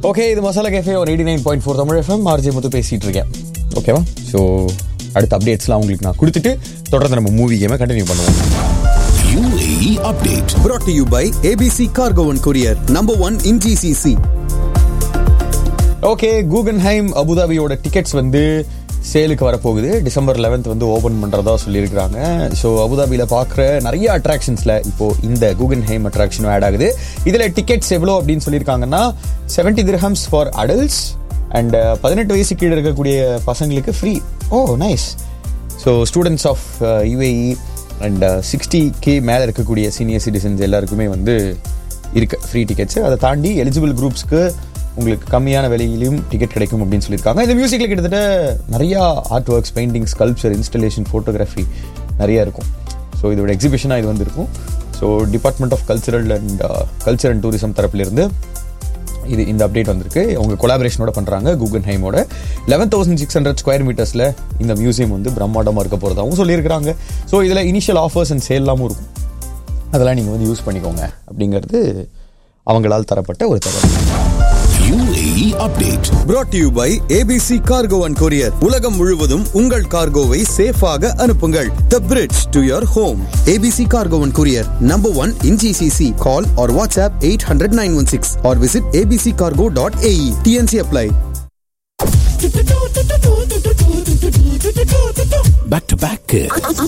Okay இது Masala cafe ஒரு eighty nine point four Tamil FM RJ Muthu பேசிட்டு இருக்கேன் ஓகேவா ஸோ அடுத்த அப்டேட்ஸ்லாம் உங்களுக்கு நான் கொடுத்துட்டு தொடர்ந்து நம்ம மூவி கேமை கண்டினியூ பண்ணுவோம் UAE update. brought to you by ABC Cargo and Courier, number one in GCC. Okay Guggenheim அபுதாபியோட டிக்கெட்ஸ் வந்து சேலுக்கு வரப்போகுது டிசம்பர் 11th வந்து ஓபன் பண்றதா சொல்லியிருக்காங்க ஸோ அபுதாபியில் பார்க்குற நிறைய அட்ராக்ஷன்ஸ்ல இப்போ இந்த கூகன்ஹைம் அட்ராக்ஷனும் ஆட் ஆகுது இதில் டிக்கெட்ஸ் எவ்வளோ அப்படின்னு சொல்லியிருக்காங்கன்னா seventy dirhams for adults and பதினெட்டு வயசு கீழே இருக்கக்கூடிய பசங்களுக்கு free oh nice so students of UAE and sixty கே மேலே இருக்கக்கூடிய சீனியர் சிட்டிசன்ஸ் எல்லாருக்குமே வந்து இருக்கு ஃப்ரீ டிக்கெட்ஸ் அதை தாண்டி எலிஜிபிள் குரூப்ஸ்க்கு உங்களுக்கு கம்மியான விலையிலும் டிக்கெட் கிடைக்கும் அப்படின்னு சொல்லியிருக்காங்க இந்த மியூசிக்கில் கிட்டத்தட்ட நிறையா art works painting sculpture installation photography நிறைய இருக்கும் ஸோ இதோட எக்ஸிபிஷனாக இது வந்திருக்கும் so department of cultural and culture and tourism தரப்புலேருந்து இது இந்த அப்டேட் வந்திருக்கு அவங்க கொலாபரேஷனோட பண்ணுறாங்க கூகுள் ஹைமோட eleven thousand six hundred square மீட்டர்ஸில் இந்த மியூசியம் வந்து பிரம்மாண்டமாக இருக்க போகிறதாகவும் சொல்லியிருக்கிறாங்க ஸோ இதில் இனிஷியல் ஆஃபர்ஸ் அண்ட் சேல்லாமும் இருக்கும் அதெல்லாம் நீங்கள் வந்து யூஸ் பண்ணிக்கோங்க அப்படிங்கிறது அவங்களால் தரப்பட்ட ஒரு தகவல் UAE update. brought to you by ABC Cargo and Courier. உலகம் முழுவதும் உங்கள் கார்கோவை சேஃபாக அனுப்புங்கள் The bridge to your home. ABC Cargo and Courier, number one in GCC. Call or WhatsApp 800-916 or visit abccargo.ae. TNC apply. Back to back.